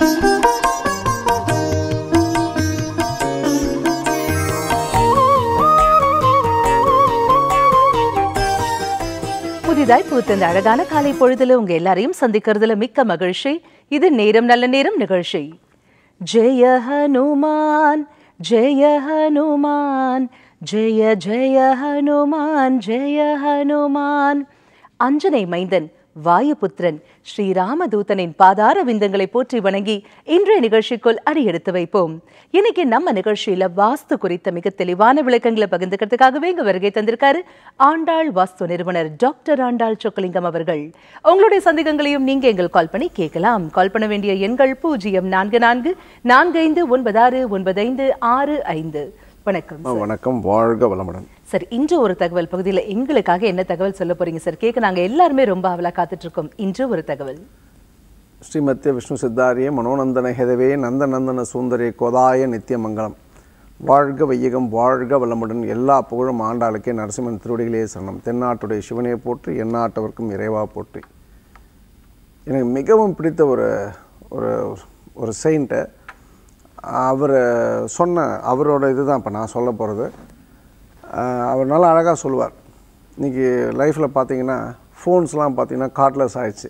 புதிதாய் பூத்த இந்த அழகான காலை பொழுதுல உங்க எல்லாரையும் சந்திக்கிறதுல மிக்க மகிழ்ச்சி இது நேரம் நல்ல நேரம் நிகழ்ச்சி ஜெய ஹனுமான் ஜெய ஹனுமான் ஜெய ஜெய ஹனுமான் ஜெய ஹனுமான் அஞ்சனை மைந்தன் வாயுபுத்திரன் ஸ்ரீராமதூதனின் பாதார விந்தங்களை போற்றி வணங்கி இன்றைய நிகழ்ச்சிக்குள் அடியெடுத்து வைப்போம் இன்னைக்கு நம்ம நிகழ்ச்சியில வாஸ்து குறித்த மிக தெளிவான விளக்கங்களை பகிர்ந்துக்கிறதுக்காகவே இங்க வருகை தந்திருக்காரு ஆண்டாள் வாஸ்து நிறுவனர் டாக்டர் ஆண்டாள் சொக்கலிங்கம் அவர்கள் உங்களுடைய சந்தேகங்களையும் நீங்க எங்கள் கால் பண்ணி கேட்கலாம் கால் பண்ண வேண்டிய எண்கள் பூஜ்ஜியம் நான்கு நான்கு நான்கு ஐந்து ஒன்பது ஆறு ஒன்பது ஐந்து ஆறு ஐந்து வணக்கம் ஆ, வணக்கம் வாழ்க வளமுடன் சார் இன்று ஒரு தகவல் பகுதியில் எங்களுக்காக என்ன தகவல் சொல்ல போறீங்க சார் கேட்க நாங்க எல்லாருமே ரொம்ப அவலா காத்துட்டு இருக்கோம் இன்று ஒரு தகவல் ஸ்ரீமத்திய விஷ்ணு சித்தாரிய மனோநந்தன ஹெதவே நந்தநந்தன சுந்தரி கோதாய நித்தியமங்கலம் வாழ்க வையகம் வாழ்க வளமுடன் எல்லா புகழும் ஆண்டாளுக்கே நரசிம்மன் திருவடிகளே சரணம் தென்னாட்டுடைய சிவனையை போற்றி எந்நாட்டவர்க்கும் இறைவா போற்றி எனக்கு மிகவும் பிடித்த ஒரு ஒரு ஒரு செயின்ட்டு அவர் சொன்ன அவரோட இதுதான் இப்போ நான் சொல்ல போகிறது அவர் நல்லா அழகாக சொல்லுவார் இன்றைக்கி லைஃப்பில் பார்த்தீங்கன்னா ஃபோன்ஸ்லாம் பார்த்தீங்கன்னா கார்ட்லெஸ் ஆயிடுச்சு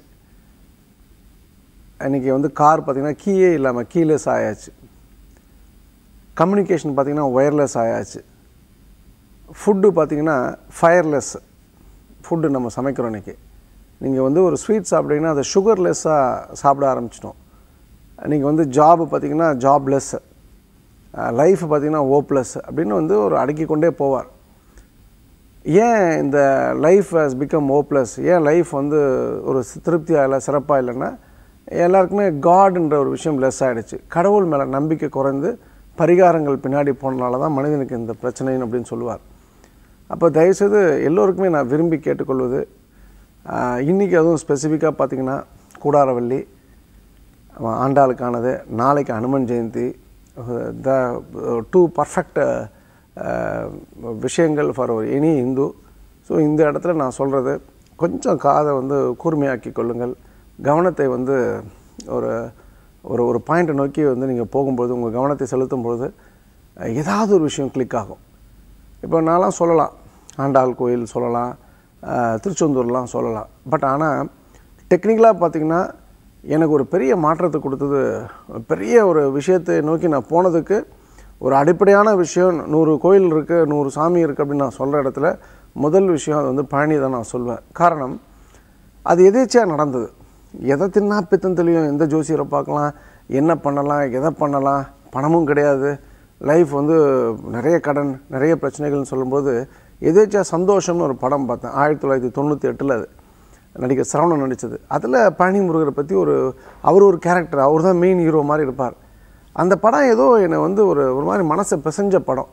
இன்றைக்கி வந்து கார் பார்த்தீங்கன்னா கீயே இல்லாமல் கீலெஸ் ஆயாச்சு கம்யூனிகேஷன் பார்த்தீங்கன்னா ஒயர்லெஸ் ஆயாச்சு ஃபுட்டு பார்த்தீங்கன்னா ஃபயர்லெஸ் ஃபுட்டு நம்ம சமைக்கிறோம் இன்றைக்கி நீங்கள் வந்து ஒரு ஸ்வீட் சாப்பிட்டீங்கன்னா அதை சுகர்லெஸ்ஸாக சாப்பிட ஆரம்பிச்சிட்டோம் நீங்கள் வந்து ஜாப் பார்த்தீங்கன்னா ஜாப்லெஸ் லைஃப் பார்த்தீங்கன்னா ஓப்லெஸ் அப்படின்னு வந்து ஒரு அடக்கி கொண்டே போவார் ஏன் இந்த லைஃப் ஹஸ் பிகம் ஓப்லெஸ் ஏன் லைஃப் வந்து ஒரு திருப்தியாக இல்லை சிறப்பாக இல்லைன்னா எல்லாருக்குமே காட்ன்ற ஒரு விஷயம் லெஸ் ஆகிடுச்சு கடவுள் மேலே நம்பிக்கை குறைந்து பரிகாரங்கள் பின்னாடி போனனால தான் மனிதனுக்கு இந்த பிரச்சனைன்னு அப்படின்னு சொல்லுவார் அப்போ தயவுசெய்து எல்லோருக்குமே நான் விரும்பி கேட்டுக்கொள்வது ஆஹ், இன்னைக்கு அதுவும் ஸ்பெசிஃபிக்காக பார்த்தீங்கன்னா கூடாரவள்ளி அவன் ஆண்டாளுக்கானது நாளைக்கு Hanuman Jayanthi the two perfect விஷயங்கள் ஃபார் ஒரு எனி இந்து ஸோ இந்த இடத்துல நான் சொல்கிறது கொஞ்சம் காதை வந்து கூர்மையாக்கி கொள்ளுங்கள் கவனத்தை வந்து ஒரு ஒரு ஒரு பாயிண்ட்டை நோக்கி வந்து நீங்கள் போகும்போது உங்கள் கவனத்தை செலுத்தும் பொழுது அஹ், ஏதாவது ஒரு விஷயம் கிளிக் ஆகும் இப்போ நான்லாம் சொல்லலாம் ஆண்டாள் கோயில் சொல்லலாம் அஹ், திருச்செந்தூர்லாம் சொல்லலாம் பட் ஆனால் டெக்னிக்கலாக பார்த்தீங்கன்னா எனக்கு ஒரு பெரிய மாற்றத்தை கொடுத்தது பெரிய ஒரு விஷயத்தை நோக்கி நான் போனதுக்கு ஒரு அடிப்படையான விஷயம் நூறு கோயில் இருக்குது நூறு சாமி இருக்குது அப்படின்னு நான் சொல்கிற இடத்துல முதல் விஷயம் அது வந்து பழனி தான் நான் சொல்வேன் காரணம் அது எதேச்சியாக நடந்தது எதை தின்னா பித்தம் தெளியும் எந்த ஜோசியரை பார்க்கலாம் என்ன பண்ணலாம் எதை பண்ணலாம் பணமும் கிடையாது லைஃப் வந்து நிறைய கடன் நிறைய பிரச்சனைகள்னு சொல்லும்போது எதேச்சியாக சந்தோஷம்னு ஒரு படம் பார்த்தேன் ஆயிரத்தி தொள்ளாயிரத்தி தொண்ணூற்றி எட்டில் அது நடிகர் சரவணன் நடித்தது அதில் பழனி முருகரை பற்றி ஒரு அவர் ஒரு கேரக்டர் அவர் தான் மெயின் ஹீரோ மாதிரி இருப்பார் அந்த படம் ஏதோ என்னை வந்து ஒரு ஒரு மாதிரி மனசை பிசைஞ்ச படம்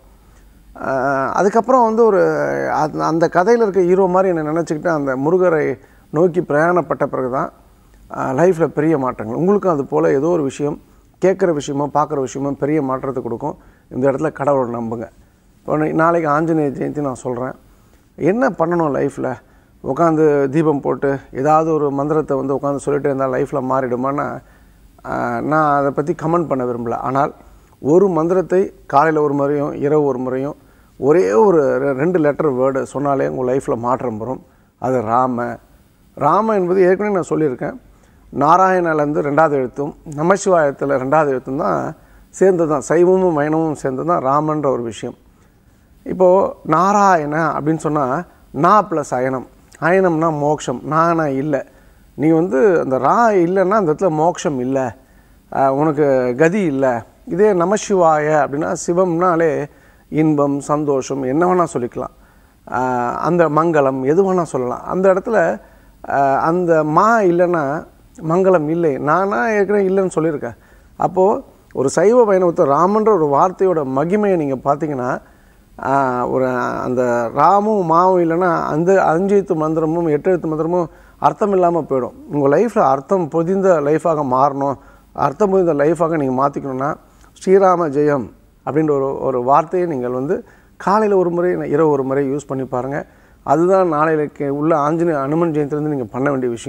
ஆஹ் அதுக்கப்புறம் வந்து ஒரு அந்த- அந்த கதையில் இருக்க ஹீரோ மாதிரி என்னை நினச்சிக்கிட்டு அந்த முருகரை நோக்கி பிரயாணப்பட்ட பிறகு தான் லைஃப்பில் பெரிய மாற்றங்கள் உங்களுக்கும் அது போல் ஏதோ ஒரு விஷயம் கேட்குற விஷயமோ பார்க்குற விஷயமோ பெரிய மாற்றத்தை கொடுக்கும் இந்த இடத்துல கடவுளை நம்புங்க இப்போ நா- நாளைக்கு ஆஞ்சநேய ஜெயந்தி நான் சொல்கிறேன் என்ன பண்ணணும் லைஃப்பில் உட்காந்து தீபம் போட்டு ஏதாவது ஒரு மந்திரத்தை வந்து உட்காந்து சொல்லிட்டு இருந்தால் லைஃப்பில் மாறிடுமான்னா ஆஹ், நான் அதை பற்றி கமெண்ட் பண்ண விரும்பல ஆனால் ஒரு மந்திரத்தை காலையில் ஒரு முறையும் இரவு ஒரு முறையும் ஒரே ஒரு ரெ- ரெண்டு லெட்டர் வேர்டு சொன்னாலே உங்கள் லைஃப்பில் மாற்றம் வரும் அது ராம ராம என்பது ஏற்கனவே நான் சொல்லியிருக்கேன் நாராயணலேருந்து ரெண்டாவது எழுத்தும் நமசிவாயத்தில் ரெண்டாவது எழுத்தும் தான் சேர்ந்து தான் சைவமும் மைனமும் சேர்ந்து தான் ராமன்ற ஒரு விஷயம் இப்போது நாராயண அப்படின்னு சொன்னால் நா ப்ளஸ் அயனம் அயனம்னா மோக்ஷம் நானா இல்லை நீ வந்து அந்த ரா இல்லைன்னா அந்த இடத்துல மோக்ஷம் இல்லை ஆஹ் உனக்கு கதி இல்லை இதே நமசிவாய அப்படின்னா சிவம்னாலே இன்பம் சந்தோஷம் என்ன வேணால் சொல்லிக்கலாம் ஆஹ் அந்த மங்களம் எது வேணால் சொல்லலாம் அந்த இடத்துல ஆஹ் அந்த மா இல்லைன்னா மங்களம் இல்லை நானா ஏற்கனவே இல்லைன்னு சொல்லியிருக்கேன் அப்போது ஒரு சைவ வைணவத்தை ராமன்ற ஒரு வார்த்தையோட மகிமையை நீங்கள் பார்த்தீங்கன்னா ஆஹ் ஒரு அந்த ராமும் மாவும் இல்லைன்னா அந்த அஞ்சு எழுத்து மந்திரமும் எட்டு எழுத்து மந்திரமும் அர்த்தம் இல்லாமல் போயிடும் உங்கள் லைஃப்பில் அர்த்தம் பொதிந்த லைஃபாக மாறணும் அர்த்தம் பொதிந்த லைஃபாக நீங்கள் மாற்றிக்கணும்னா ஸ்ரீராம ஜெயம் அப்படின்ற ஒரு ஒரு வார்த்தையை நீங்கள் வந்து காலையில் ஒரு முறை இரவு ஒரு முறை யூஸ் பண்ணி பாருங்கள் அதுதான் நாளைக்கு உள்ள ஆஞ்சநேய அனுமன் ஜெயந்திலேருந்து நீங்கள் பண்ண வேண்டிய விஷயம்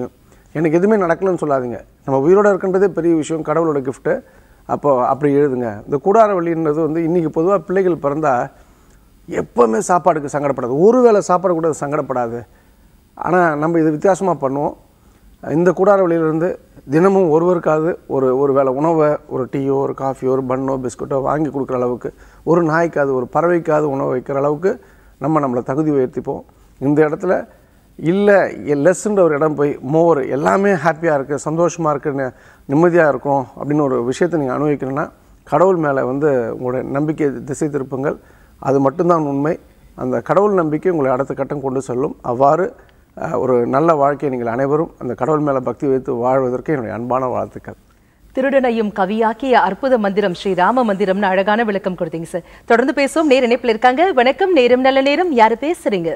எனக்கு எதுவுமே நடக்கலைன்னு சொல்லாதீங்க நம்ம உயிரோடு இருக்கின்றதே பெரிய விஷயம் கடவுளோட கிஃப்ட்டு அப்போ அப்படி எழுதுங்க இந்த கூடார வழின்றது வந்து இன்றைக்கி பொதுவாக பிள்ளைகள் பிறந்தா எப்போவுமே சாப்பாடுக்கு சங்கடப்படாது ஒரு வேளை சாப்பாடு கூட சங்கடப்படாது ஆனால் நம்ம இது வித்தியாசமாக பண்ணுவோம் இந்த கூடார வழியிலிருந்து தினமும் ஒருவருக்காவது ஒரு ஒரு வேளை உணவை ஒரு டீயோ ஒரு காஃபியோ ஒரு பன்னோ பிஸ்கட்டோ வாங்கி கொடுக்குற அளவுக்கு ஒரு நாய்க்காவது ஒரு பறவைக்காவது உணவு வைக்கிற அளவுக்கு நம்ம நம்மளை தகுதி உயர்த்திப்போம் இந்த இடத்துல இல்லை லெஸ்ன்ற ஒரு இடம் போய் மோர் எல்லாமே ஹாப்பியாக இருக்குது சந்தோஷமாக இருக்குது நிம்மதியாக இருக்கும் அப்படின்னு ஒரு விஷயத்தை நீங்கள் அனுபவிக்கணும்னா கடவுள் மேலே வந்து உங்களுடைய நம்பிக்கை திசை திருப்புங்கள் அது மட்டும்தான் உண்மை அந்த கடவுள் நம்பிக்கை உங்களை அடுத்த கட்டம் கொண்டு செல்லும் அவ்வாறு அஹ், ஒரு நல்ல வாழ்க்கையை நீங்கள் அனைவரும் அந்த கடவுள் மேலே பக்தி வைத்து வாழ்வதற்கு என்னுடைய அன்பான வாழ்த்துக்கள் திருடனையும் கவியாக்கிய அற்புத மந்திரம் ஸ்ரீ ராம மந்திரம்னு அழகான விளக்கம் கொடுத்தீங்க சார் தொடர்ந்து பேசுவோம் நேர இணைப்புல இருக்காங்க வணக்கம் நேரம் நல்ல நேரம் யாரு பேசுறீங்க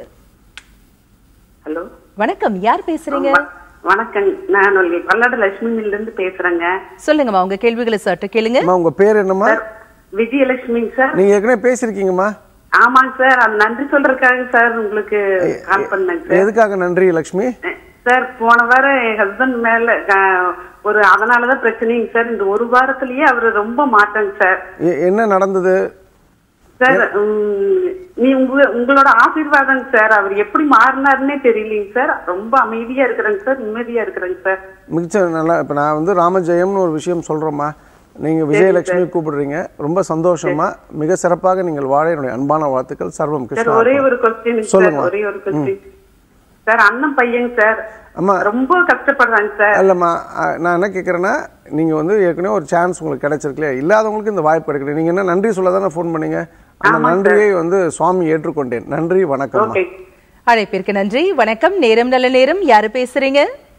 ஹலோ வணக்கம் யார் பேசுறீங்க வ- வணக்கம் நான் ஒரு பல்லட லட்சுமில இருந்து பேசுறேங்க சொல்லுங்கம்மா உங்க கேள்விகளை சற்று கேளுங்க அம்மா உங்கள் பேர் என்னம்மா விஜயலட்சுமிங்க சார் நீங்கள் ஏற்கனவே பேசியிருக்கீங்கம்மா ஆமாங்க சார் அது நன்றி சொல்றதுக்காக சார் உங்களுக்கு கால் பண்ணேங்க சார் எதுக்காக நன்றி லக்ஷ்மி சார் போன வாரம் என் ஹஸ்பண்ட் மேல அஹ், ஒரு அதனாலதான் பிரச்சனைங்க சார் இந்த ஒரு வாரத்திலேயே அவரு ரொம்ப மாட்டங்க சார் எ- என்ன நடந்தது சார் உம், நீ உங்க உங்களோட ஆசீர்வாதங்க சார் அவர் எப்படி மாறினாருன்னே தெரியலீங்க சார் ரொம்ப அமைதியா இருக்கிறேங்க சார் நிம்மதியா இருக்கிறேங்க சார் மிச்ச நல்லா இப்போ நான் வந்து ராமஜெயம்னு ஒரு விஷயம் சொல்கிறோம்மா நீங்கள் விஜயலட்சுமி கூப்பிடுறீங்க ரொம்ப சந்தோஷமா மிக சிறப்பாக நீங்கள் வாழ என்னுடைய அன்பான வாழ்த்துக்கள் சர்வம் சார் கிருஷ்ணா ஒரே ஒரு கொஸ்டின் சார் சொல்லுங்க. ஒரே ஒரு கொஸ்டின் சார் அண்ணன் பையன் சார் அம்மா. ரொம்ப கஷ்டப்படுறாங்க சார் இல்லைம்மா அஹ், நான் என்ன கேட்குறேன்னா நீங்கள் வந்து ஏற்கனவே ஒரு சான்ஸ் உங்களுக்கு கிடைச்சிருக்கலையா இல்லாதவங்களுக்கு இந்த வாய்ப்பு கிடைக்கல நீங்கள் என்ன நன்றி சொல்ல தானே ஃபோன் பண்ணீங்க அந்த நன்றியை வந்து சுவாமி ஏற்றுக்கொண்டேன் நன்றி வணக்கம்மா ஓகே அழைப்பிற்கு நன்றி வணக்கம் நேரம் நல்ல நேரம் யாரு பேசுறீங்க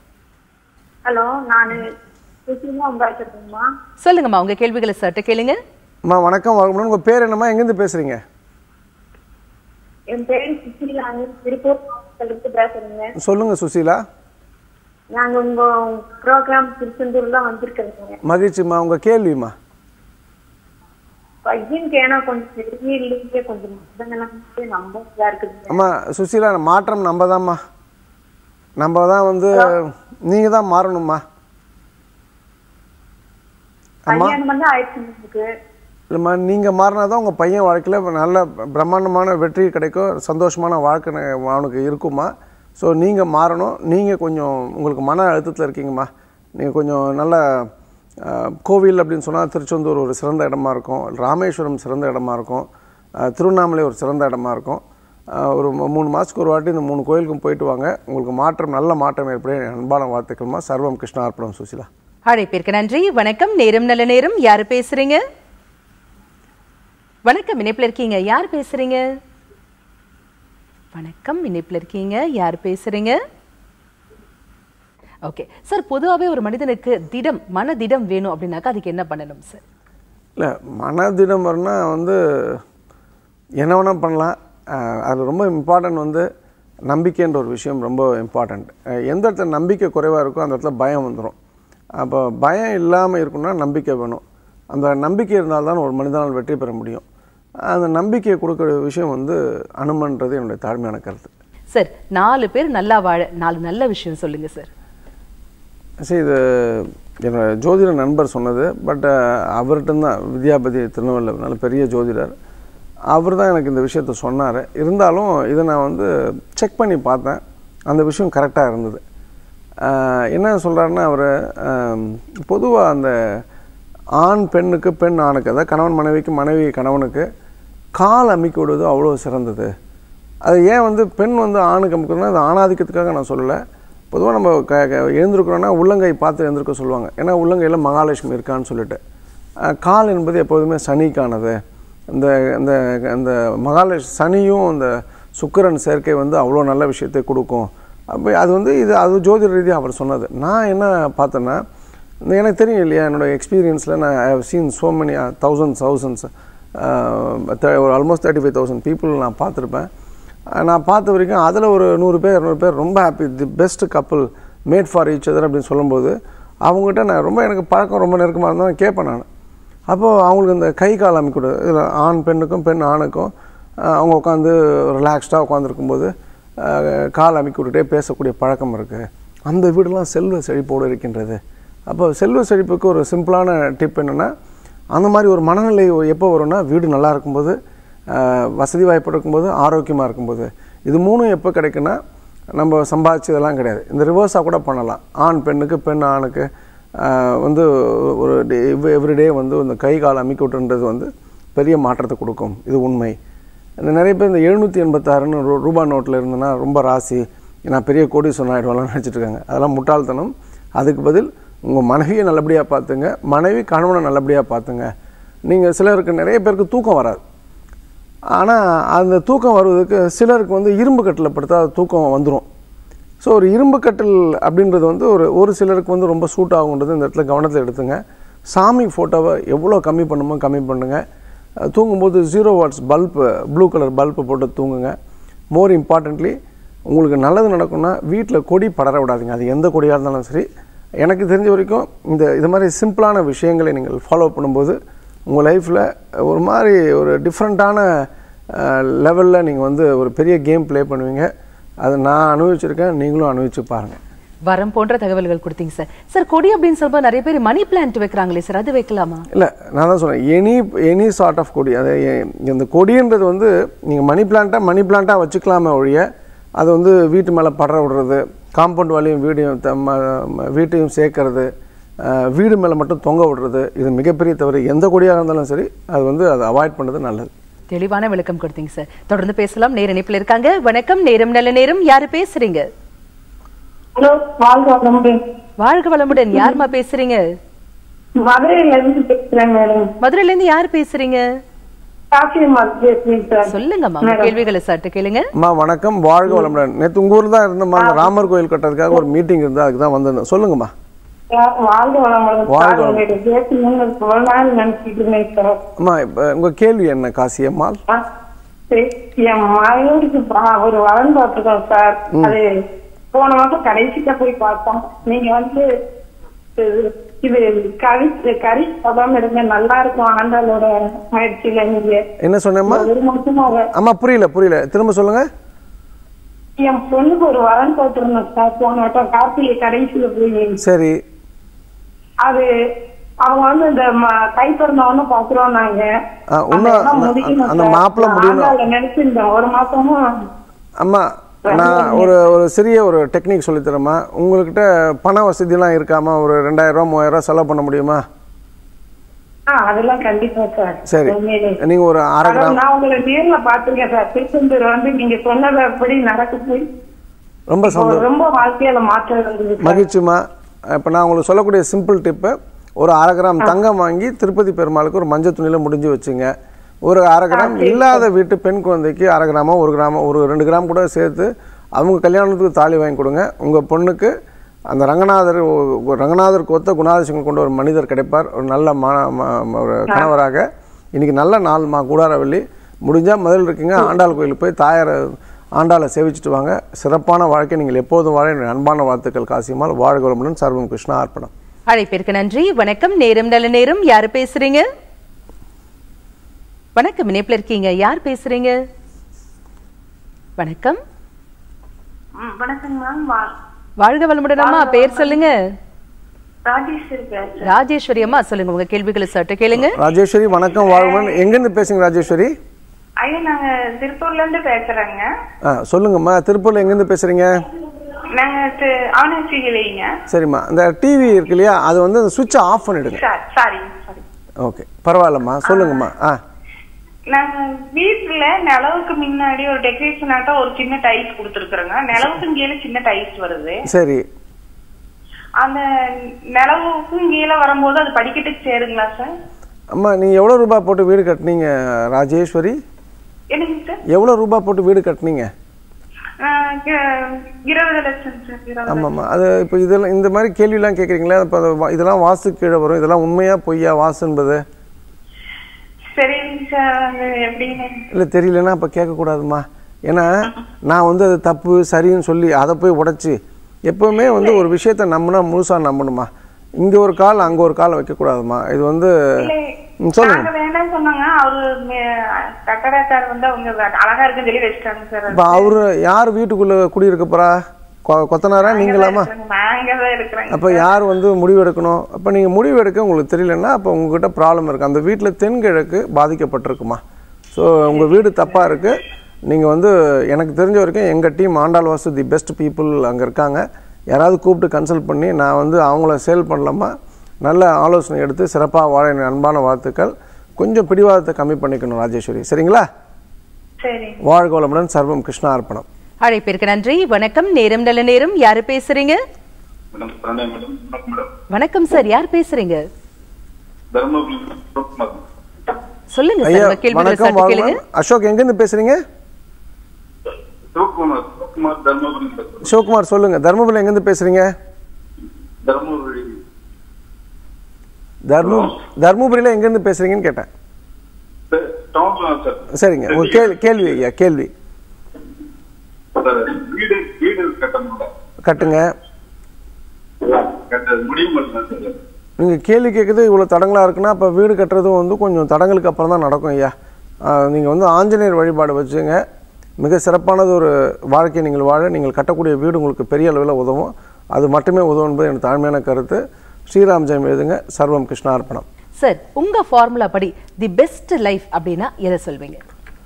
ஹலோ நான் சுசிலா உங்காச்சுமா சொல்லுங்கம்மா உங்க கேள்விகளை சற்று கேளுங்க அம்மா வணக்கம் வரணும் உங்கள் பேர் என்னம்மா எங்கேருந்து பேசுகிறீங்க என் பேர் சுசிலா திருப்பூர் மாவட்டத்திலிருந்து பேசுறேங்க சொல்லுங்கள் சுசீலா நாங்க உங்க ப்ரோக்ராம் திருச்செந்தூர்ல வந்திருக்கிறோங்க மகிழ்ச்சிம்மா உங்கள் கேள்விம்மா பையனுக்கு ஏன்னா கொஞ்சம் பெரிய இல்லைங்க கொஞ்சம் மதங்களாமே ரொம்ப இதா இருக்குதுங்க அம்மா சுசீலா மாற்றம் நம்ம தான்மா நம்ம தான் வந்து நீங்கள் தான் மாறணும்மா அம்மா கல்யாணம் வந்து ஆயிடுச்சு எனக்கு இல்லைம்மா நீங்கள் மாறினா தான் உங்கள் பையன் வாழ்க்கையில் நல்ல பிரம்மாண்டமான வெற்றி கிடைக்கும் சந்தோஷமான வாழ்க்கை ந- அவனுக்கு இருக்குமா ஸோ நீங்கள் மாறணும் நீங்கள் கொஞ்சம் உங்களுக்கு மன அழுத்தத்தில் இருக்கீங்கம்மா நீங்கள் கொஞ்சம் நல்ல அஹ், கோவில் அப்படின்னு சொன்னால் திருச்செந்தூர் ஒரு சிறந்த இடமா இருக்கும் ராமேஸ்வரம் சிறந்த இடமா இருக்கும் அஹ், திருவண்ணாமலை ஒரு சிறந்த இடமா இருக்கும் அஹ், ஒரு மூ- மூணு மாதத்துக்கு ஒரு வாட்டி இந்த மூணு கோயிலுக்கும் போயிட்டு வாங்க உங்களுக்கு மாற்றம் நல்ல மாற்றம் ஏற்பட என் அன்பான வாழ்த்துக்கள்மா சர்வம் கிருஷ்ணார்ப்பணம் சுசிலா அழைப்பிற்கு நன்றி வணக்கம் நேரம் நல்ல நேரம் யாரு பேசுறீங்க வணக்கம் இணைப்புல இருக்கீங்க யார் பேசுறீங்க வணக்கம் இணைப்புல இருக்கீங்க யார் பேசுறீங்க ஓகே சார் பொதுவாகவே ஒரு மனிதனுக்கு திடம் மன திடம் வேணும் அப்படின்னாக்கா அதுக்கு என்ன பண்ணணும் சார் இல்லை மனதிடம் வரனா வந்து என்ன வேணால் பண்ணலாம் அதில் ரொம்ப இம்பார்ட்டன்ட் வந்து நம்பிக்கைன்ற ஒரு விஷயம் ரொம்ப இம்பார்ட்டண்ட் எந்த இடத்துல நம்பிக்கை குறைவாக இருக்கோ அந்த இடத்துல பயம் வந்துடும் அப்போ பயம் இல்லாமல் இருக்கணும்னா நம்பிக்கை வேணும் அந்த நம்பிக்கை இருந்தால்தான் ஒரு மனிதனால் வெற்றி பெற முடியும் அந்த நம்பிக்கையை கொடுக்குற விஷயம் வந்து அனுமன்றது என்னுடைய தாழ்மையான கருத்து சார் நாலு பேர் நல்லா வாழ நாலு நல்ல விஷயம் சொல்லுங்க சார் சரி இது என்னோட ஜோதிட நண்பர் சொன்னது பட் அவர்கிட்ட தான் வித்யாபதி திருநெல்வேலியில் நல்ல பெரிய ஜோதிடர் அவர் தான் எனக்கு இந்த விஷயத்த சொன்னார் இருந்தாலும் இதை நான் வந்து செக் பண்ணி பார்த்தேன் அந்த விஷயம் கரெக்டாக இருந்தது ஆஹ் என்ன சொல்கிறாருன்னா அவர் பொதுவாக அந்த ஆண் பெண்ணுக்கு பெண் ஆணுக்கு அதாவது கணவன் மனைவிக்கு மனைவி கணவனுக்கு கால் அமைக்க விடுவது அவ்வளோ சிறந்தது அது ஏன் வந்து பெண் வந்து ஆணுக்கு அமுக்கணும்னா அது ஆணாதிக்கத்துக்காக நான் சொல்லலை பொதுவாக நம்ம க க எழுந்திருக்கிறோன்னா உள்ளங்கை பார்த்து எழுந்திருக்க சொல்லுவாங்க ஏன்னா உள்ளங்கையில் மகாலட்சுமி இருக்கான்னு சொல்லிட்டு அஹ், கால் என்பது எப்போதுமே சனிக்கானது இந்த இந்த இந்த மகாலட்சுமி சனியும் இந்த சுக்கிரன் சேர்க்கை வந்து அவ்வளோ நல்ல விஷயத்தை கொடுக்கும் அப்போ அது வந்து இது அது ஜோதிட ரீதியாக அவர் சொன்னது நான் என்ன பார்த்தேன்னா இந்த எனக்கு தெரியும் இல்லையா என்னோட எக்ஸ்பீரியன்ஸில் நான் I have seen so many thousands thousands ஒரு almost thirty five thousand people நான் பார்த்துருப்பேன் அஹ் நான் பார்த்த வரைக்கும் அதில் ஒரு நூறு பேர் இரநூறு பேர் ரொம்ப happy the best couple made for each other அப்படின்னு சொல்லும்போது அவங்ககிட்ட நான் ரொம்ப எனக்கு பழக்கம் ரொம்ப நெருக்கமாக இருந்தால் நான் கேட்பேன் நான் அப்போது அவங்களுக்கு இந்த கை கால் அமைக்கூட இதில் ஆண் பெண்ணுக்கும் பெண் ஆணுக்கும் அஹ் அவங்க உட்காந்து ரிலாக்ஸ்டாக உட்காந்துருக்கும்போது கால் அமைக்கி விட்டுட்டே பேசக்கூடிய பழக்கம் இருக்குது அந்த வீடெல்லாம் செல்வ செழிப்போடு இருக்கின்றது அப்போ செல்வ செழிப்புக்கு ஒரு சிம்பிளான டிப் என்னென்னா அந்த மாதிரி ஒரு மனநிலை எப்போ வரும்னா வீடு நல்லா இருக்கும்போது ஆஹ், வசதி வாய்ப்பு இருக்கும்போது ஆரோக்கியமாக இருக்கும்போது இது மூணும் எப்போ கிடைக்குன்னா நம்ம சம்பாதிச்சு இதெல்லாம் கிடையாது இந்த ரிவர்ஸாக கூட பண்ணலாம் ஆண் பெண்ணுக்கு பெண் ஆணுக்கு ஆஹ், வந்து ஒரு எவ்ரிடே வந்து இந்த கை கால் அமைக்க விட்டுன்றது வந்து பெரிய மாற்றத்தை கொடுக்கும் இது உண்மை இந்த நிறைய பேர் இந்த எழுநூற்றி எண்பத்தாறுன்னு ரூ ரூபா நோட்டில் இருந்ததுன்னா ரொம்ப ராசி நான் பெரிய கோடீஸ்வரன் ஆகிடுவாங்கன்னு நினச்சிட்டு இருக்காங்க அதெல்லாம் முட்டாள்தனம் அதுக்கு பதில் உங்கள் மனைவியை நல்லபடியாக பார்த்துங்க மனைவி கணவனை நல்லபடியாக பார்த்துங்க நீங்கள் சிலருக்கு நிறைய பேருக்கு தூக்கம் வராது ஆனால் அந்த தூக்கம் வருவதற்கு சிலருக்கு வந்து இரும்பு கட்டில் படுத்தா அது தூக்கம் வந்துடும் ஸோ ஒரு இரும்பு கட்டில் அப்படின்றது வந்து ஒரு ஒரு சிலருக்கு வந்து ரொம்ப சூட் ஆகுன்றது இந்த இடத்துல கவனத்தில் எடுத்துங்க சாமி ஃபோட்டோவை எவ்வளோ கம்மி பண்ணுமோ கம்மி பண்ணுங்க அஹ் தூங்கும்போது zero watts bulb blue colour bulb போட்டு தூங்குங்க மோர் இம்பார்ட்டன்ட்லி உங்களுக்கு நல்லது நடக்கும்னா வீட்டில் கொடி படர விடாதீங்க அது எந்த கொடியாக இருந்தாலும் சரி எனக்கு தெரிஞ்ச வரைக்கும் இந்த இது மாதிரி சிம்பிளான விஷயங்களை நீங்கள் ஃபாலோ பண்ணும்போது உங்கள் லைஃப்பில் ஒரு மாதிரி ஒரு டிஃப்ரெண்ட்டான லெவலில் நீங்கள் வந்து ஒரு பெரிய கேம் ப்ளே பண்ணுவீங்க அதை நான் அனுபவிச்சிருக்கேன் நீங்களும் அனுபவிச்சு பாருங்கள் வரம் போன்ற தகவல்கள் கொடுத்தீங்க சார் சார் கொடி அப்படின்னு சொல்லும்போது நிறைய பேர் மணி பிளான்ட் வைக்கிறாங்களே சார் அது வைக்கலாமா இல்லை நான் தான் சொன்னேன் எனி எனி சார்ட் ஆஃப் கொடி அது எ- இந்த கொடின்றது வந்து நீங்கள் மணி பிளான்ட்டாக மணி பிளான்ட்டாக வச்சுக்கலாமே ஒழிய அது வந்து வீட்டு மேலே படர விடுறது காம்பவுண்ட் வாலியும் வீடையும் த- ம- ம- வீட்டையும் சேர்க்கறது அஹ், வீடு மேலே மட்டும் தொங்க விடுறது இது மிகப்பெரிய தவறு எந்த கொடியாக இருந்தாலும் சரி அது வந்து அதை அவாய்ட் பண்ணுறது நல்லது தெளிவான விளக்கம் கொடுத்தீங்க சார் தொடர்ந்து பேசலாம் நேர இணைப்பில் இருக்காங்க வணக்கம் நேரம் நல்ல நேரம் யாரு பேசுறீங்க ஹலோ வாழ்க வளமுடன் வாழ்க வளமுடன் யாரும்மா பேசுறீங்க மதுரையில இருந்து பேசுறேன் மேடம் மதுரையில இருந்து யார் பேசுறீங்க காசியம் பேசுறேன் சார் சொல்லுங்கம்மா உங்க கேள்விகளை சட்டு கேளுங்க அம்மா வணக்கம் வாழ்க வளமுடன் நேற்று உங்கள் ஊர் தான் இருந்தம்மா அந்த ராமர் கோயில் கட்டுறதுக்காக ஒரு மீட்டிங் இருந்தால் அதுக்கு தான் வந்திருந்தேன் சொல்லுங்கம்மா சார், வாழ்க வளமுடன் வாழ்க சார் உங்ககிட்ட பேசணும்னு ரொம்ப நாள் நினைச்சிட்டு இருந்தேன் சார் அம்மா இப்போ உங்கள் கேள்வி என்ன காசியம்மாள் ஆ, சரி. என் மகளுக்கு பா- ஒரு வரன் பார்த்துருக்கோம் சார் அது போன மாசம் கடைசிட்ட போய் பார்த்தோம் நீங்க வந்து இது- இது கறி கறி சாப்பிடாம இருங்க நல்லா இருக்கும் ஆண்டாளோட முயற்சியில நீங்க என்ன சொன்னேம்மா ஒரு மாசமாக அம்மா புரியல புரியல திரும்ப சொல்லுங்க என் பொண்ணுக்கு ஒரு வரன் போட்டிருந்தோம் சார் போன வட்டம் கார்த்திகை கடைசியில போய் சரி அது அவங்க வந்து இந்த ம- கை பிறந்தவொன்னு பாக்குறோம் நாங்க ஆ, இன்னும் அதெல்லாம் அந்த- முடிக்கணும் அந்த சார். மாப்பிள்ளை நான் முடியணும். ஆண்டாளை நினைச்சிருந்தேன் ஒரு மாசமும் அம்மா நான் ஒரு ஒரு சிறிய ஒரு டெக்னிக் சொல்லித்தரேம்மா உங்கள்கிட்ட பண வசதிலாம் இருக்காமா ஒரு ரெண்டாயிரம் ரூபா மூவாயிரம் ரூபா செலவு பண்ண முடியுமா ஆ, அதெல்லாம் கண்டிப்பா சார் சரி உண்மையிலே. நீங்கள் ஒரு அரை அதான் கிராம் நான் உங்களை நேர்ல பாத்திருக்கேன் சார் திருச்செந்தூர் வந்து நீங்க சொன்னது அப்படி நடக்குது ரொம்ப சந்தோஷம் ரொம்ப வாழ்க்கையில மாற்றம் இருந்தது சார். மகிழ்ச்சிம்மா இப்போ நான் உங்களுக்கு சொல்லக்கூடிய சிம்பிள் டிப்பு ஒரு அரை கிராம் தங்கம் வாங்கி திருப்பதி பெருமாளுக்கு ஒரு மஞ்சள் துணியில் முடிஞ்சு வச்சுங்க ஒரு அரை கிராம் இல்லாத வீட்டு பெண் குழந்தைக்கு அரை கிராமோ ஒரு கிராமோ ஒரு ரெண்டு கிராம் கூட சேர்த்து அவங்க கல்யாணத்துக்கு தாலி வாங்கி கொடுங்க உங்கள் பொண்ணுக்கு அந்த ரங்கநாதர் ஒ- ரங்கநாதருக்கு ஒத்த குணாதிசயங்கள் கொண்ட ஒரு மனிதர் கிடைப்பார் ஒரு நல்ல ம ம- ம- ஒரு கணவராக இன்னைக்கு நல்ல நாள்மா கூடாரவள்ளி முடிஞ்சால் முதல்ல இருக்கீங்க ஆண்டாள் கோயிலுக்கு போய் தாயாரை ஆண்டாளை சேவிச்சுட்டு வாங்க சிறப்பான வாழ்க்கை நீங்கள் எப்போதும் வாழ என்னுடைய அன்பான வாழ்த்துக்கள் காசியம்மாள் வாழ்க வளமுடன் சர்வம் கிருஷ்ணா அர்ப்பணம் அழைப்பிற்கு நன்றி வணக்கம் நேரம் நல்ல நேரம் யாரு பேசுறீங்க வணக்கம் இணைப்புல இருக்கீங்க யார் பேசுறீங்க வணக்கம் ம், வணக்கம் மேம் வா- வாழ்க வளமுடன் அம்மா பேர் சொல்லுங்க ராஜேஸ்வரி பேசுறேன் ராஜேஸ்வரி அம்மா சொல்லுங்க உங்க கேள்விகளை சட்டு கேளுங்க ராஜேஸ்வரி வணக்கம் வாழ்வுடன் எங்கேருந்து பேசுங்க ராஜேஸ்வரி ஐயா நாங்க திருப்பூர்ல இருந்து பேசுறேங்க ஆ சொல்லுங்கம்மா திருப்பூரில் எங்கேருந்து பேசுகிறீங்க நாங்க ஆனாச்சி இல்லைங்க சரிம்மா இந்த டிவி இருக்கு இல்லையா அது வந்து அந்த சுவிட்சை ஆஃப் பண்ணிடுங்க சாரி சாரி ஓகே பரவாயில்லம்மா சொல்லுங்கம்மா ஆ நாங்க வீட்டுல நிலவுக்கு முன்னாடி ஒரு டெக்கரேஷன் ஆட்டா ஒரு சின்ன டைல்ஸ் கொடுத்துருக்குறோங்க நிலவுக்கு கீழே சின்ன டைல்ஸ் வருது சரி அந்த நிலவுக்கும் கீழே வரும்போது அது படிக்கட்டுக்கு சேருங்களா சார் அம்மா நீங்கள் எவ்வளோ ரூபாய் போட்டு வீடு கட்டினீங்க ராஜேஸ்வரி என்னங்க சார் எவ்வளோ ரூபாய் போட்டு வீடு கட்டினீங்க ஆஹ் இ- இருபது லட்சம் சார் இருபது ஆமாம்மா அது இப்போ இதெல்லாம் இந்த மாதிரி கேள்வியெல்லாம் கேட்குறீங்களா இப்போ அது வா- இதெல்லாம் வாஸ்து கீழே வரும் இதெல்லாம் உண்மையா பொய்யா வாஸ்து என்பது சரிங்க சார் அது எப்படின்னு இல்லை தெரியலன்னா அப்போ கேட்கக்கூடாதும்மா ஏன்னா நான் வந்து அது தப்பு சரின்னு சொல்லி அதை போய் உடைச்சி எப்பவுமே வந்து ஒரு விஷயத்த நம்பினா முழுசாக நம்பணுமா இங்கே ஒரு கால் அங்கே ஒரு கால் வைக்கக்கூடாதும்மா இது வந்து இல்லை, ம், சொல்லுங்க நாங்க வேண்டாம்னு சொன்னாங்க அவரு மே- கட்டடக்கார் வந்து அவங்க அழகா இருக்குன்னு சொல்லி வச்சிட்டாங்க சார் இப்போ அவரு யார் வீட்டுக்குள்ளே குடியிருக்க போகிறா கொ- கொத்தனாரா நீங்களாமா நாங்க தான் இருக்கிறோங்க அப்போ யார் வந்து முடிவு எடுக்கணும் அப்போ நீங்கள் முடிவு எடுக்க உங்களுக்கு தெரியலன்னா அப்போ உங்ககிட்ட ப்ராப்ளம் இருக்குது அந்த வீட்டில் தென்கிழக்கு பாதிக்கப்பட்டிருக்குமா ஸோ உங்கள் வீடு தப்பாக இருக்குது நீங்கள் வந்து எனக்கு தெரிஞ்ச வரைக்கும் எங்கள் team Andal Vasu the best people அங்கே இருக்காங்க யாராவது கூப்பிட்டு கன்சல்ட் பண்ணி நான் வந்து அவங்கள சேல் பண்ணலாமா நல்ல ஆலோசனை எடுத்து சிறப்பாக வாழ என் அன்பான வாழ்த்துக்கள் கொஞ்சம் பிடிவாதத்தை கம்மி பண்ணிக்கணும் ராஜேஸ்வரி சரிங்களா சரி வாழ்க வளமுடன் சர்வம் கிருஷ்ணா அர்ப்பணம் அழைப்பிற்கு நன்றி வணக்கம் நேரம் நல்ல நேரம் யாரு பேசுறீங்க மேடம் பிரணயம் மேடம் வணக்கம் மேடம் வணக்கம் சார் யார் பேசுறீங்க தர்மபுரி சிவகுமார் சொல்லுங்க ஐயா சார் உங்க கேள்விகளை வணக்கம் சற்று கேளுங்க வாழ்க அசோக் எங்கேருந்து பேசுகிறீங்க சிவகுமார் சிவகுமார் தர்மபுரி பேசுறேன். சிவகுமார் சொல்லுங்கள் தருமபுரி எங்கேருந்து பேசுகிறீங்க தர்மபுரி தர்ம தர்மபுரியில் எங்கேருந்து பேசுகிறீங்கன்னு கேட்டேன் சார், டவுன்ல தான் சார் சரிங்க ஒரு கேள்வி கேள்வி ஐயா கேள்வி சார் வீடு வீடு கட்டணும் கட்டுங்க கட்ட முடிய மாட்டேன் சார் நீங்கள் கேள்வி கேட்குறது இவ்வளோ தடங்களாக இருக்குன்னா அப்போ வீடு கட்டுறதும் வந்து கொஞ்சம் தடங்களுக்கு அப்புறம் தான் நடக்கும் ஐயா நீங்கள் வந்து ஆஞ்சநேயர் வழிபாடு வச்சுங்க மிக சிறப்பானது ஒரு வாழ்க்கையை நீங்கள் வாழ நீங்கள் கட்டக்கூடிய வீடு உங்களுக்கு பெரிய அளவில் உதவும் அது மட்டுமே உதவும் என்பது எனக்கு தாழ்மையான கருத்து ஸ்ரீராம் ஜெயம் எழுதுங்க சர்வம் கிருஷ்ணார்ப்பணம் சார் உங்க ஃபார்முலா படி தி பெஸ்ட் லைஃப் அப்படின்னா எதை சொல்வீங்க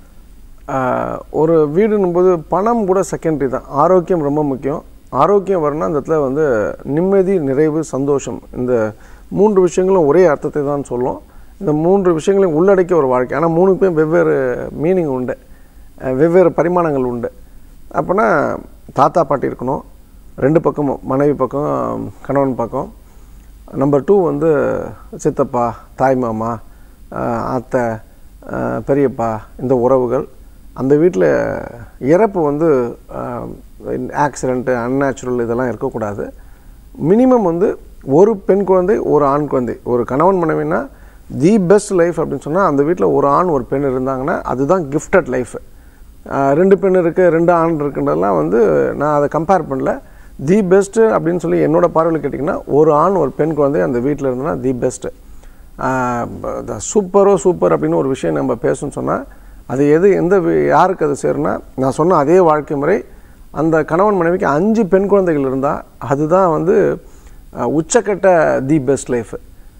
ஆஹ் ஒரு வீடுன்னும்போது பணம் கூட செகண்டரி தான் ஆரோக்கியம் ரொம்ப முக்கியம் ஆரோக்கியம் வரணும்னா அந்த இடத்துல வந்து நிம்மதி நிறைவு சந்தோஷம் இந்த மூன்று விஷயங்களும் ஒரே அர்த்தத்தை தான் சொல்லும் இந்த மூன்று விஷயங்களையும் உள்ளடக்கிய ஒரு வாழ்க்கை ஆனால் மூணுக்குமே வெவ்வேறு மீனிங் உண்டு அஹ் வெவ்வேறு பரிமாணங்கள் உண்டு அப்போனா தாத்தா பாட்டி இருக்கணும் ரெண்டு பக்கமும் மனைவி பக்கம் கணவன் பக்கம் நம்பர் டூ வந்து சித்தப்பா தாய் மாமா ஆஹ் அத்தை ஆஹ் பெரியப்பா இந்த உறவுகள் அந்த வீட்டில் இறப்பு வந்து ஆக்சிடெண்ட்டு அன்நேச்சுரல் இதெல்லாம் இருக்கக்கூடாது மினிமம் வந்து ஒரு பெண் குழந்தை ஒரு ஆண் குழந்தை ஒரு கணவன் மனைவினா தி பெஸ்ட் லைஃப் அப்படின்னு சொன்னால் அந்த வீட்டில் ஒரு ஆண் ஒரு பெண் இருந்தாங்கன்னா அதுதான் கிஃப்டட் லைஃப் ரெண்டு பெண் இருக்குது ரெண்டு ஆண் இருக்குன்றதெல்லாம் வந்து நான் அதை கம்பேர் பண்ணல தி பெஸ்ட்டு அப்படின்னு சொல்லி என்னோட பார்வையில் கேட்டிங்கன்னா ஒரு ஆண் ஒரு பெண் குழந்தை அந்த வீட்டில் இருந்ததுன்னா தி பெஸ்ட்டு சூப்பரோ சூப்பர் அப்படின்னு ஒரு விஷயம் நம்ம பேசணும்னு சொன்னால் அது எது எந்த வி- யாருக்கு அது சேரும்னா நான் சொன்ன அதே வாழ்க்கை முறை அந்த கணவன் மனைவிக்கு அஞ்சு பெண் குழந்தைகள் இருந்தால் அதுதான் வந்து ஆஹ், உச்சக்கட்ட தி பெஸ்ட் லைஃப்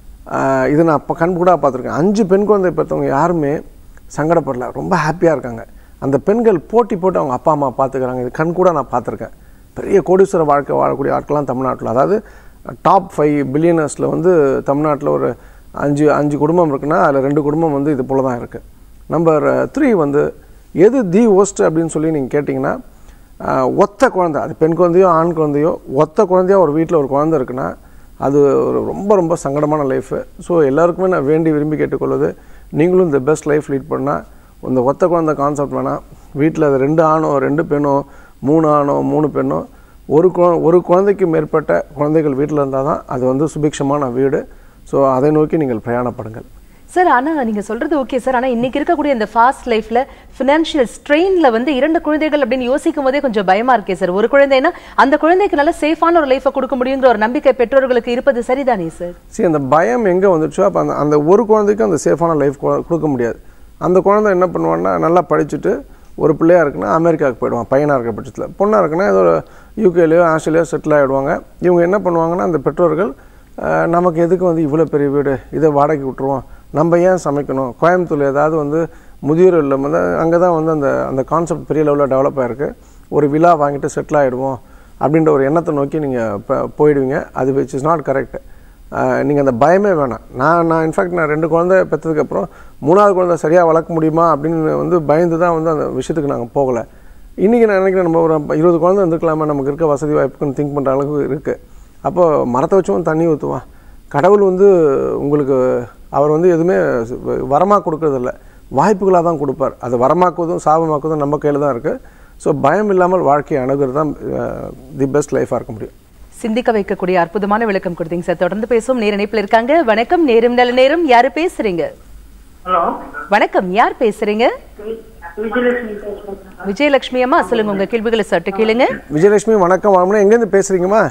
இது நான் இப்போ கண் கூட பார்த்துருக்கேன் அஞ்சு பெண் குழந்தை பெற்றவங்க யாருமே சங்கடப்படல ரொம்ப ஹாப்பியாக இருக்காங்க அந்த பெண்கள் போட்டி போட்டு அவங்க அப்பா அம்மா பார்த்துக்கிறாங்க இது கண் கூட நான் பார்த்துருக்கேன் பெரிய கோடீஸ்வர வாழ்க்கை வாழக்கூடிய ஆட்கள்லாம் தமிழ்நாட்டில் அதாவது டாப் ஃபைவ் பில்லியனர்ஸில் வந்து தமிழ்நாட்டில் ஒரு அஞ்சு அஞ்சு குடும்பம் இருக்குன்னா அதில் ரெண்டு குடும்பம் வந்து இது போல தான் இருக்குது நம்பர் த்ரீ வந்து எது தி ஒஸ்ட் அப்படின்னு சொல்லி நீங்கள் கேட்டிங்கன்னா ஆஹ், ஒத்த குழந்தை அது பெண் குழந்தையோ ஆண் குழந்தையோ ஒத்த குழந்தையோ ஒரு வீட்டில் ஒரு குழந்தை இருக்குன்னா அது ஒரு ரொம்ப ரொம்ப சங்கடமான லைஃபு ஸோ எல்லாருக்குமே நான் வேண்டி விரும்பி கேட்டுக்கொள்வது நீங்களும் இந்த பெஸ்ட் லைஃப் லீட் பண்ணால் இந்த ஒத்த குழந்தை கான்செப்ட் வேணாம் வீட்டில் அது ரெண்டு ஆணோ ரெண்டு பெண்ணோ மூணு ஆணோ மூணு பெண்ணோ ஒரு குழ ஒரு குழந்தைக்கு மேற்பட்ட குழந்தைகள் வீட்டில் இருந்தால் தான் அது வந்து சுபிக்ஷமான வீடு ஸோ அதை நோக்கி நீங்கள் பிரயாணப்படுங்கள் சார் ஆனா நீங்க சொல்றது ஓகே சார் ஆனா இன்னைக்கு இருக்கக்கூடிய இந்த ஃபாஸ்ட் லைஃப்ல ஃபினான்ஷியல் ஸ்ட்ரெயின்ல வந்து இரண்டு குழந்தைகள் அப்படின்னு யோசிக்கும் போதே கொஞ்சம் பயமா இருக்கே சார் ஒரு குழந்தைன்னா அந்த குழந்தைக்கு நல்ல சேஃபான ஒரு லைஃபை கொடுக்க முடியுங்கிற ஒரு நம்பிக்கை பெற்றோர்களுக்கு இருப்பது சரிதானே சார் சரி அந்த பயம் எங்கே வந்துச்சோ அப்போ அந்த அந்த ஒரு குழந்தைக்கும் அந்த சேஃபான லைஃப் கொடுக்க முடியாது அந்த குழந்தை என்ன பண்ணுவான்னா நல்லா படிச்சுட்டு ஒரு பிள்ளையா இருக்குன்னா அமெரிக்காவுக்கு போயிடுவான் பையனாக இருக்க பட்சத்தில் பொண்ணாக இருக்குன்னா ஏதோ யூகேலையோ ஆஸ்திரேலியோ செட்டில் ஆகிடுவாங்க இவங்க என்ன பண்ணுவாங்கன்னா அந்த பெற்றோர்கள் அஹ், நமக்கு எதுக்கு வந்து இவ்வளோ பெரிய வீடு இதை வாடகைக்கு விட்டுருவோம் நம்ம ஏன் சமைக்கணும் கோயம்புத்தூர் ஏதாவது வந்து முதியோர் இல்லம் வந்து அங்கே தான் வந்து அந்த அந்த கான்செப்ட் பெரிய லெவலில் டெவலப் ஆகிருக்கு ஒரு விழா வாங்கிட்டு செட்டில் ஆகிடுவோம் அப்படின்ற ஒரு எண்ணத்தை நோக்கி நீங்கள் போயிடுவீங்க அது விச் இஸ் நாட் கரெக்ட் நீங்கள் அந்த பயமே வேணாம் நான் நான் இன்ஃபேக்ட் நான் ரெண்டு குழந்தை பெற்றதுக்கப்புறம் மூணாவது குழந்தை சரியாக வளர்க்க முடியுமா அப்படின்னு வந்து பயந்து தான் வந்து அந்த விஷயத்துக்கு நாங்கள் போகலை இன்றைக்கி நான் நினைக்கிறேன் நம்ம ஒரு இருபது குழந்தை இருந்துக்கலாமா நமக்கு இருக்க வசதி வாய்ப்புக்குன்னு திங்க் பண்ணுற அளவுக்கு இருக்குது அப்போ மரத்தை வச்சும் தண்ணி ஊற்றுவான் கடவுள் வந்து உங்களுக்கு அவர் வந்து எதுவுமே வரமாக கொடுக்கறதில்ல வாய்ப்புகளாக தான் கொடுப்பார் அது வரமாக்குவதும் சாபமாக்குவதும் நம்ம கையில் தான் இருக்குது ஸோ பயம் இல்லாமல் வாழ்க்கையை அணுகிறது தான் தி பெஸ்ட் லைஃபாக இருக்க முடியும் சிந்திக்க வைக்கக்கூடிய அற்புதமான விளக்கம் கொடுத்தீங்க சார் தொடர்ந்து பேசுவோம் நேர இணைப்புல இருக்காங்க வணக்கம் நேரம் நல்ல நேரம் யாரு பேசுறீங்க ஹலோ வணக்கம் யார் பேசுறீங்க விஜயலட்சுமி பேசுறேன் விஜயலட்சுமி அம்மா சொல்லுங்க உங்க கேள்விகளை சற்று கேளுங்க விஜயலட்சுமி வணக்கம் வாங்கணும் எங்கேருந்து பேசுகிறீங்கம்மா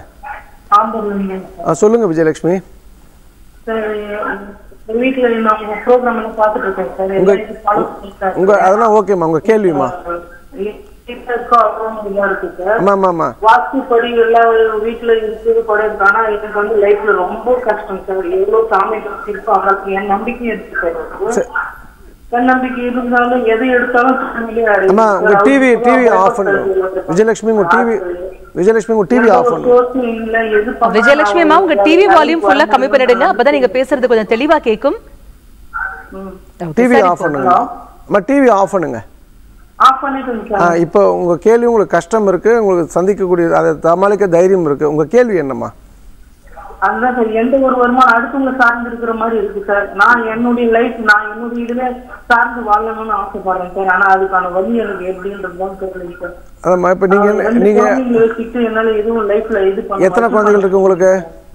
ஆம்பூர்ல சொல்லுங்கள் விஜயலட்சுமி சார் எங்க வீட்டுல நான் உங்க ப்ரோக்ராம் எல்லாம் பாத்துட்டு இருக்கேன் சார் உங்க எல்லாரும் follow பண்ணிருக்காரு. உங்க அதெல்லாம் ஓகேம்மா உங்க கேள்விம்மா இதா இருக்கு சார் ஆமாம் ஆமாம் ஆமாம் வாஸ்து படி எல்லாம் வீட்டுல இருக்குது கூட இருக்கு ஆனா எனக்கு வந்து லைஃப்ல ரொம்ப கஷ்டம் சார் எவ்வளவு சாமி இருக்கோ அவங்களுக்கு என் நம்பிக்கை இருக்கு சார் என் நம்பிக்கை இருந்தாலும் எது எடுத்தாலும் சாமியிலே அடையுது அம்மா சார். உங்கள் அவருக்கு டிவி ரொம்ப டிவி ஆஃப் பயப்படுறது பண்ணுங்க இல்லை. விஜயலட்சுமி உங்கள் டிவி விஜயலட்சுமி உங்கள் டிவி எந்த ஆஃப் ஒரு பண்ணுங்க source உம் இல்ல, எது பண்ணாலும் விஜயலட்சுமி அம்மா உங்க டிவி அவங்களுக்கு வால்யூம் ஃபுல்லா கம்மி பண்ணிடுங்க அப்பதான் நீங்க பேசுறது கொஞ்சம் தெளிவா கேக்கும் ம். டிவி சரி, ஆஃப் பண்ணுங்க அம்மா டிவி ஆஃப் பண்ணுங்க ஆஃப் பண்ணிட்டு ஆ இப்போ உங்கள் கேள்வி உங்களுக்கு கஷ்டம் இருக்குது உங்களுக்கு சந்திக்கக்கூடிய அதை சமாளிக்க தைரியம் இருக்குது உங்கள் கேள்வி என்னம்மா அதுதான் சார் எந்த ஒரு வருமானம் அடுத்தவங்களை சார்ந்து இருக்கிற மாதிரி இருக்கு சார் நான் என்னுடைய லைஃப் நான் என்னுடைய இதுல சார்ந்து வாழணும்னு ஆசைப்படுறேன் சார் ஆனா அதுக்கான வழி எனக்கு எப்படின்றதுதான் தெரியல சார் அதாம்மா இப்போ நீங்கள் ரெண்டு நீங்கள் குழந்தைங்களை வச்சுட்டு என்னால எதுவும் லைஃப்ல இது பண்ண எத்தனை குழந்தைகள் இருக்கு உங்களுக்கு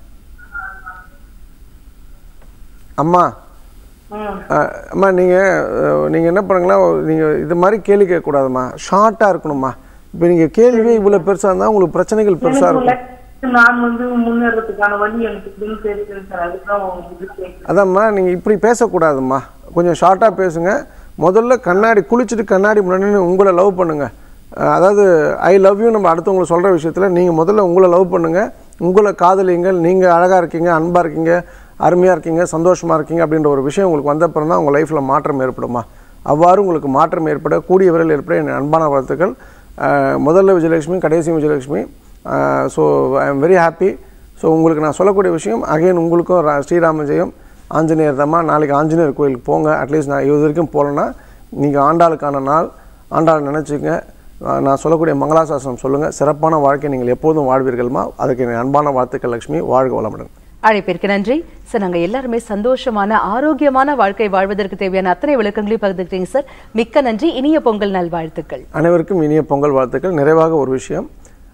அம்மா ம். அஹ், அம்மா நீங்கள் நீங்கள் என்ன பண்ணுங்களா நீங்கள் இது மாதிரி கேள்வி கேட்கக்கூடாதும்மா ஷார்ட்டாக இருக்கணும்மா இப்போ நீங்கள் கேள்வி இவ்வளோ பெருசாக இருந்தால் உங்களுக்கு பிரச்சனைகள் பெருசாக எனக்கு இருக்கும் life நான் வந்து முன்னேறதுக்கான வழி எனக்கு இப்படின்னு தெரியுது சார் அதுதான் இது கேட்கிறேன். அதாம்மா நீங்கள் இப்படி பேசக்கூடாதும்மா கொஞ்சம் ஷார்ட்டாக பேசுங்க முதல்ல கண்ணாடி குளிச்சுட்டு கண்ணாடி முன்னாடி நின்னு உங்களை லவ் பண்ணுங்க அஹ், அதாவது ஐ லவ் யூ நம்ம அடுத்தவங்களை சொல்கிற விஷயத்தில் நீங்கள் முதல்ல உங்களை லவ் பண்ணுங்க உங்களை காதலிங்கள் நீங்கள் அழகாக இருக்கீங்க அன்பாக இருக்கீங்க அருமையாக இருக்கீங்க சந்தோஷமாக இருக்கீங்க அப்படின்ற ஒரு விஷயம் உங்களுக்கு வந்த அப்புறம் தான் உங்கள் லைஃப்பில் மாற்றம் ஏற்படுமா அவ்வாறு உங்களுக்கு மாற்றம் ஏற்பட கூடிய விரைவில் ஏற்பட என் அன்பான வாழ்த்துக்கள் அஹ், முதல்ல விஜயலட்சுமி கடைசி Vijayalakshmi so I am very happy so உங்களுக்கு நான் சொல்லக்கூடிய விஷயம் அகைன் உங்களுக்கும் ரா- ஸ்ரீராம ஜெயம் ஆஞ்சநேயர் தாம்மா நாளைக்கு ஆஞ்சநேயர் கோயிலுக்கு போங்க அட்லீஸ்ட் நான் இது வரைக்கும் போகலன்னா நீங்கள் ஆண்டாளுக்கான நாள் ஆண்டாள் நினச்சிங்க நான் சொல்லக்கூடிய மங்களாசாசனம் சொல்லுங்கள் சிறப்பான வாழ்க்கை நீங்கள் எப்போதும் வாழ்வீர்கள்மா அதுக்கு என் அன்பான வாழ்த்துக்கள் லட்சுமி வாழ்க வளமுடன் அழைப்பிற்கு நன்றி சார் நாங்க எல்லாருமே சந்தோஷமான ஆரோக்கியமான வாழ்க்கை வாழ்வதற்கு தேவையான அத்தனை விளக்கங்களையும் பகிர்ந்துக்கிட்டீங்க சார் மிக்க நன்றி இனிய பொங்கல் நல்வாழ்த்துக்கள் அனைவருக்கும் இனிய பொங்கல் வாழ்த்துக்கள் நிறைவாக ஒரு விஷயம்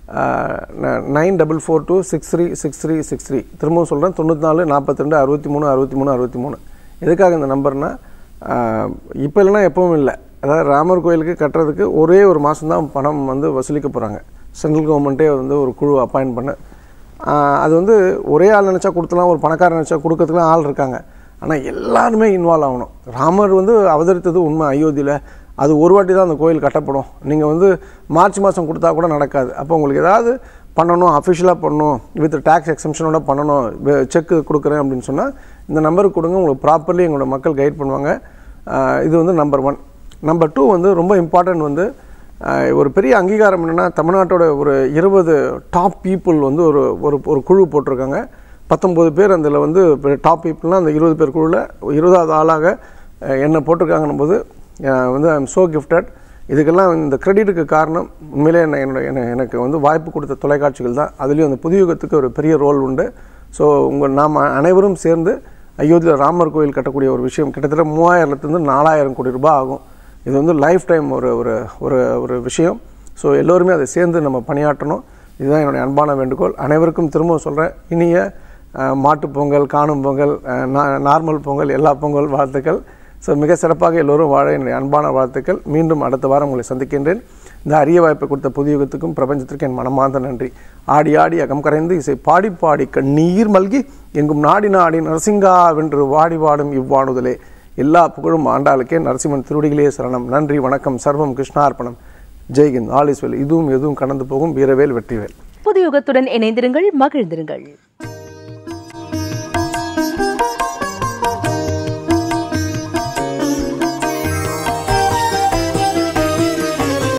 nine double four two six three six three six three திரும்பவும் சொல்கிறேன் தொண்ணூற்றி நாலு நாற்பத்தி ரெண்டு அறுபத்தி மூணு அறுபத்தி மூணு அறுபத்தி மூணு எதுக்காக இந்த நம்பர்னா இப்போ இல்லைன்னா எப்பவும் இல்லை அதாவது ராமர் கோயிலுக்கு கட்டுறதுக்கு ஒரே ஒரு மாதம் தான் பணம் வந்து வசூலிக்க போகிறாங்க சென்ட்ரல் கவர்மெண்ட்டே வந்து ஒரு குழு அப்பாயின்ட் பண்ண ஆஹ் அது வந்து ஒரே ஆள் நினச்சா கொடுத்துலாம் ஒரு பணக்காரன் நினச்சா கொடுக்கறதுக்குலாம் ஆள் இருக்காங்க ஆனால் எல்லாருமே இன்வால்வ் ஆகணும் ராமர் வந்து அவதரித்தது உண்மை அயோத்தியில் அது ஒரு வாட்டி தான் அந்த கோயில் கட்டப்படும் நீங்கள் வந்து மார்ச் மாதம் கொடுத்தா கூட நடக்காது அப்போ உங்களுக்கு ஏதாவது பண்ணணும் அஃபிஷியலாக பண்ணணும் வித் டேக்ஸ் எக்ஸம்ஷனோட பண்ணணும் செக்கு கொடுக்குறேன் அப்படின்னு சொன்னால் இந்த நம்பருக்கு கொடுங்க உங்களுக்கு ப்ராப்பர்லி எங்களோட மக்கள் கைட் பண்ணுவாங்க ஆஹ் இது வந்து நம்பர் ஒன் நம்பர் டூ வந்து ரொம்ப இம்பார்ட்டன்ட் வந்து ஆஹ் ஒரு பெரிய அங்கீகாரம் என்னென்னா தமிழ்நாட்டோட ஒரு இருபது டாப் பீப்புள் வந்து ஒரு ஒரு ஒரு குழு போட்டிருக்காங்க பத்தொம்பது பேர் அதில் வந்து டாப் பீப்புள்னால் அந்த இருபது பேர் குழுவில் இருபதாவது ஆளாக அஹ், என்னை போட்டிருக்காங்கன்னும் போது அஹ், வந்து ஐ எம் ஸோ கிஃப்டட் இதுக்கெல்லாம் இந்த கிரெடிட்டுக்கு காரணம் உண்மையிலே என்ன என்னோட என்ன- எனக்கு வந்து வாய்ப்பு கொடுத்த தொலைக்காட்சிகள் தான் அதுலேயும் அந்த புதியுகத்துக்கு ஒரு பெரிய ரோல் உண்டு ஸோ உங்கள் நாம் அனைவரும் சேர்ந்து அயோத்தியில் ராமர் கோயில் கட்டக்கூடிய ஒரு விஷயம் கிட்டத்தட்ட மூவாயிரத்துலேருந்து நாலாயிரம் கோடி ரூபாய் ஆகும் இது வந்து லைஃப் டைம் ஒரு ஒரு ஒரு ஒரு விஷயம் ஸோ எல்லோருமே அதை சேர்ந்து நம்ம பணியாற்றணும் இதுதான் என்னுடைய அன்பான வேண்டுகோள் அனைவருக்கும் திரும்பவும் சொல்கிறேன் இனிய அஹ், மாட்டுப் பொங்கல் காணும் பொங்கல் அஹ், நா- நார்மல் பொங்கல் எல்லா பொங்கல் வாழ்த்துக்கள் ஸோ மிக சிறப்பாக எல்லோரும் வாழ என்னுடைய அன்பான வாழ்த்துக்கள் மீண்டும் அடுத்த வாரம் உங்களை சந்திக்கின்றேன் இந்த அரிய வாய்ப்பை கொடுத்த புதிய யுகத்துக்கும் பிரபஞ்சத்திற்கும் என் மனமார்ந்த நன்றி ஆடி ஆடி அகம் கரைந்து இசை பாடி பாடி கண்ணீர் மல்கி எங்கும் நாடி நாடி நரசிங்கா வென்று வாடி வாடும் இவ்வாணுதலே எல்லா புகழும் ஆண்டாளுக்கே நரசிம்மன் திருவடிகளே சரணம் நன்றி வணக்கம் சர்வம் கிருஷ்ணார்ப்பணம் ஜெய்கிந்த் ஆல் இஸ் வெல் இதுவும் எதுவும் கடந்து போகும் வீரவேல் வெற்றிவேல் புது யுகத்துடன் இணைந்திருங்கள் மகிழ்ந்திருங்கள்